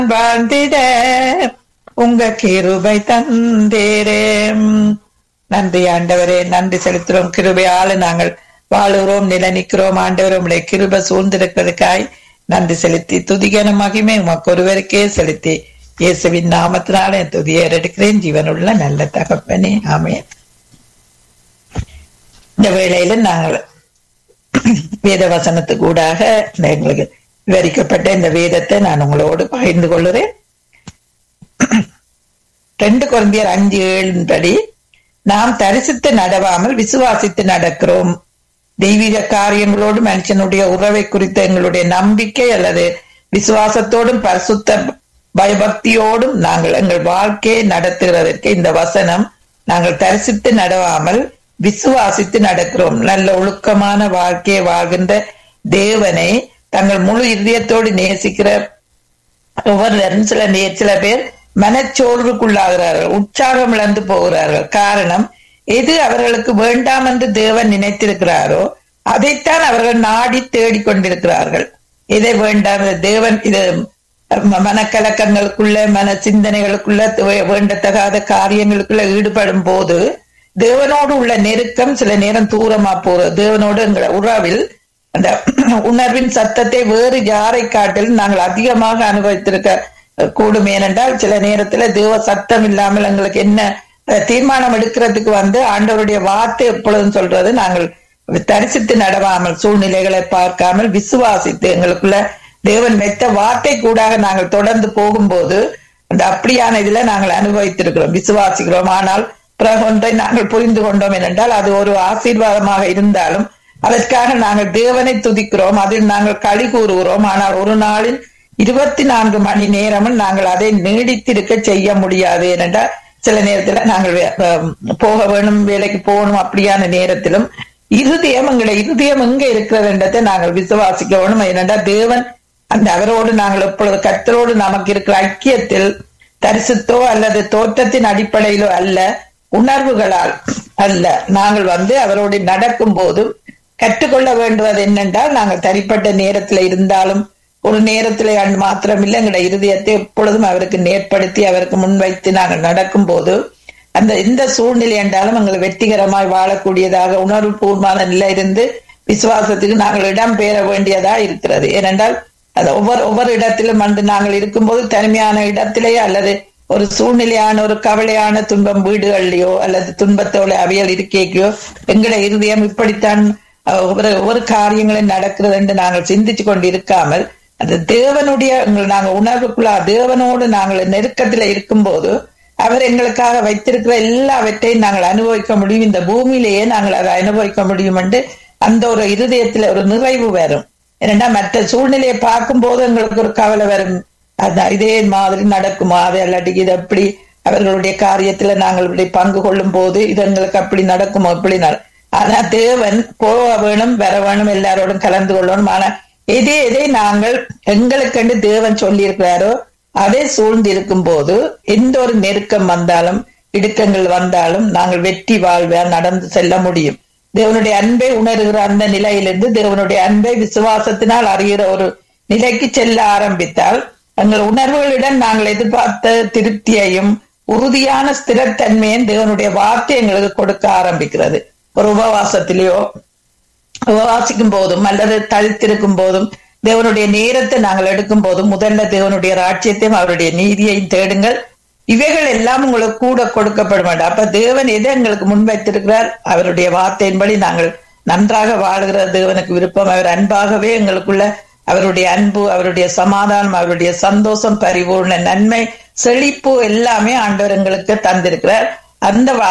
வாழ்ந்திட உங்க கிருபை தந்தேரே நன்றி ஆண்டவரே நன்றி செலுத்துறோம் கிருபையால நாங்கள் வாழுகிறோம் நிலநிக்கிறோம் ஆண்டவர் உங்களுடைய கிருபை சூழ்ந்திருக்கிறதுக்காய் நன்றி செலுத்தி துதிகன மகிமை உமக்கு ஒருவருக்கே செலுத்தி இயேசுவின் நாமத்தினால என் துதியை எடுக்கிறேன் ஜீவனுள்ள நல்ல தகப்பனே ஆமென் இந்த வேளையில நாங்கள் வேத வசனத்துக்கு ஊடாக இந்த எங்களுக்கு விவரிக்கப்பட்ட இந்த வேதத்தை நான் உங்களோடு பகிர்ந்து கொள்கிறேன் ரெண்டு குழந்தையர் அஞ்சு ஏழின் படி நாம் தரிசித்து நடவாமல் விசுவாசித்து நடக்கிறோம் தெய்வீக காரியங்களோடு மனுஷனுடைய உறவை குறித்த எங்களுடைய நம்பிக்கை அல்லது விசுவாசத்தோடும் பரிசுத்த பயபக்தியோடும் நாங்கள் எங்கள் வாழ்க்கையை நடத்துகிறதற்கு இந்த வசனம் நாங்கள் தரிசித்து நடவாமல் விசுவாசித்து நடக்கிறோம் நல்ல ஒழுக்கமான வாழ்க்கையை வாழ்கின்ற தேவனை தங்கள் முழு இதயத்தோடு நேசிக்கிற ஒவ்வொருவரும் சில நே- சில பேர் மனச்சோர்வுக்குள்ளாகிறார்கள் உற்சாகம் இழந்து போகிறார்கள் காரணம் எது அவர்களுக்கு வேண்டாம் என்று தேவன் நினைத்திருக்கிறாரோ அதைத்தான் அவர்கள் நாடி தேடிக் கொண்டிருக்கிறார்கள் எதை வேண்டாம் தேவன் இது ம- மனக்கலக்கங்களுக்குள்ள மன சிந்தனைகளுக்குள்ள வே- வேண்டத்தகாத காரியங்களுக்குள்ள ஈடுபடும் போது தேவனோடு உள்ள நெருக்கம் சில நேரம் தூரமா போறது தேவனோடு எங்களை உறவில் அந்த உணர்வின் சத்தத்தை வேறு யாரை காட்டிலும் நாங்கள் அதிகமாக அனுபவித்திருக்க கூடும் ஏனென்றால் சில நேரத்துல தேவ சத்தம் இல்லாமல் எங்களுக்கு என்ன அஹ், தீர்மானம் எடுக்கிறதுக்கு வந்து ஆண்டவருடைய வார்த்தை எப்பொழுதும் சொல்றது நாங்கள் தரிசித்து நடவாமல் சூழ்நிலைகளை பார்க்காமல் விசுவாசித்து எங்களுக்குள்ள தேவன் வைத்த வார்த்தை கூடாக நாங்கள் தொடர்ந்து போகும்போது அந்த அப்படியான இதுல நாங்கள் அனுபவித்திருக்கிறோம் விசுவாசிக்கிறோம் ஆனால் பிறகு ஒன்றை நாங்கள் புரிந்து கொண்டோம் என்றால் அது ஒரு ஆசீர்வாதமாக இருந்தாலும் அதற்காக நாங்கள் தேவனை துதிக்கிறோம் அதில் நாங்கள் களி கூறுகிறோம் ஆனால் ஒரு நாளில் இருபத்தி நான்கு மணி நேரமும் நாங்கள் அதை நீடித்திருக்க செய்ய முடியாது ஏனென்றால் சில நேரத்துல நாங்கள் வே- அஹ் போக வேணும் வேலைக்கு போகணும் அப்படியான நேரத்திலும் இருதயம் எங்களுடைய இருதயம் எங்க இருக்கிறதுன்றதை நாங்கள் விசுவாசிக்க வேணும் ஏனென்றால் தேவன் அந்த அவரோடு நாங்கள் எப்பொழுது கர்த்தரோடு நமக்கு இருக்கிற ஐக்கியத்தில் தரிசித்தோ அல்லது தோற்றத்தின் அடிப்படையிலோ அல்ல உணர்வுகளால் அல்ல நாங்கள் வந்து அவரோடு நடக்கும் போதும் கற்றுக்கொள்ள வேண்டுவது என்னென்றால் நாங்கள் தனிப்பட்ட நேரத்துல இருந்தாலும் ஒரு நேரத்துல அன்று மாத்திரமில்லை எங்களுடைய இருதயத்தை எப்பொழுதும் அவருக்கு நேர்படுத்தி அவருக்கு முன்வைத்து நாங்கள் நடக்கும் போது அந்த எந்த சூழ்நிலை என்றாலும் எங்கள் வெற்றிகரமாய் வாழக்கூடியதாக உணர்வு பூர்வமான நிலை இருந்து விசுவாசத்துக்கு நாங்கள் இடம் பெற வேண்டியதா இருக்கிறது ஏனென்றால் அது ஒவ்வொரு ஒவ்வொரு இடத்திலும் வந்து நாங்கள் இருக்கும்போது தனிமையான இடத்திலேயோ அல்லது ஒரு சூழ்நிலையான ஒரு கவலையான துன்பம் வீடுகள்லயோ அல்லது துன்பத்தோட அவியல் இருக்கையோ எங்களை இருதயம் இப்படித்தான் அஹ், ஒவ்வொரு ஒவ்வொரு காரியங்களும் நடக்கிறது என்று நாங்கள் சிந்திச்சு கொண்டு இருக்காமல் அந்த தேவனுடைய எங்கள் நாங்கள் உணர்வுக்குள்ள தேவனோடு நாங்கள் நெருக்கத்துல இருக்கும்போது அவர் எங்களுக்காக வைத்திருக்கிற எல்லாவற்றையும் நாங்கள் அனுபவிக்க முடியும் இந்த பூமியிலேயே நாங்கள் அதை அனுபவிக்க முடியும் என்று அந்த ஒரு இருதயத்துல ஒரு நிறைவு வரும் ஏன்னா மற்ற சூழ்நிலையை பார்க்கும் போது எங்களுக்கு ஒரு கவலை வரும் அதான் இதே மாதிரி நடக்குமா அது இல்லாட்டி இது எப்படி அவர்களுடைய காரியத்துல நாங்கள் இப்படி பங்கு கொள்ளும் போது இது எங்களுக்கு அப்படி நடக்குமோ இப்படி நட- ஆனா தேவன் போக வேணும் வர வேணும் எல்லாரோடும் கலந்து கொள்ளணும் ஆனா எதை எதை நாங்கள் எங்களுக்கென்று தேவன் சொல்லி இருக்கிறாரோ அதை சூழ்ந்து இருக்கும் போது எந்த ஒரு நெருக்கம் வந்தாலும் இடுக்கங்கள் வந்தாலும் நாங்கள் வெற்றி வாழ்வ நடந்து செல்ல முடியும் தேவனுடைய அன்பை உணர்கிற அந்த நிலையிலிருந்து தேவனுடைய அன்பை விசுவாசத்தினால் அறிகிற ஒரு நிலைக்கு செல்ல ஆரம்பித்தால் எங்கள் உணர்வுகளிடம் நாங்கள் எதிர்பார்த்த திருப்தியையும் உறுதியான ஸ்திரத்தன்மையும் தேவனுடைய வார்த்தை எங்களுக்கு கொடுக்க ஆரம்பிக்கிறது ஒரு உபவாசத்திலேயோ உபவாசிக்கும் போதும் அல்லது தளித்திருக்கும் போதும் தேவனுடைய நேரத்தை நாங்கள் எடுக்கும் போதும் முதல்ல தேவனுடைய ராஜ்யத்தையும் அவருடைய நீதியையும் தேடுங்கள் இவைகள் எல்லாம் உங்களுக்கு கூட கொடுக்கப்பட மாட்டோம் அப்ப தேவன் எதை எங்களுக்கு முன்வைத்திருக்கிறார் அவருடைய வார்த்தையின்படி நாங்கள் நன்றாக வாழுகிற தேவனுக்கு விருப்பம் அவர் அன்பாகவே எங்களுக்குள்ள அவருடைய அன்பு அவருடைய சமாதானம் அவருடைய சந்தோஷம் பரிபூர்ண நன்மை செழிப்பு எல்லாமே ஆண்டவர் எங்களுக்கு தந்திருக்கிறார் அந்த